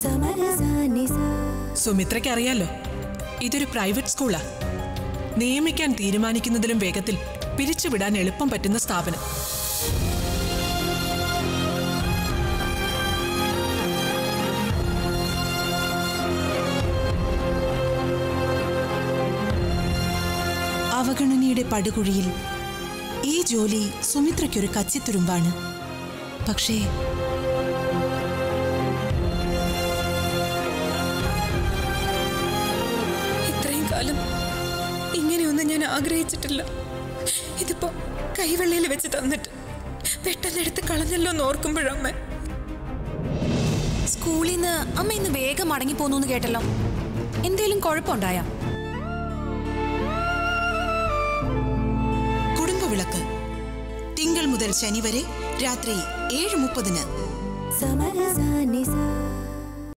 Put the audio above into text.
സുമിത്രയ്ക്ക് അറിയാലോ ഇതൊരു പ്രൈവറ്റ് സ്കൂളാ നിയമിക്കാൻ തീരുമാനിക്കുന്നതിലും വേഗത്തിൽ പിരിച്ചുവിടാൻ എളുപ്പം പറ്റുന്ന സ്ഥാപനം അവഗണനയുടെ പടുകുഴിയിൽ ഈ ജോലി സുമിത്രയ്ക്കൊരു കച്ചിത്തുരുമ്പാണ് പക്ഷേ ഇത്രയും കാലം ഇങ്ങനെയൊന്നും ഞാൻ ആഗ്രഹിച്ചിട്ടില്ല ഇതിപ്പോ കൈവെള്ളയിൽ വെച്ച് തന്നിട്ട് പെട്ടെന്ന് എടുത്ത് കളഞ്ഞല്ലോ എന്ന് ഓർക്കുമ്പോഴമ്മ സ്കൂളിൽ നിന്ന് അമ്മ ഇന്ന് വേഗം മടങ്ങി പോന്നു കേട്ടല്ലോ എന്തേലും കുഴപ്പമുണ്ടായ കുടുംബവിളക്ക് തിങ്കൾ മുതൽ ശനി വരെ രാത്രി ഏഴ് മുപ്പതിന് സമരസാനിസ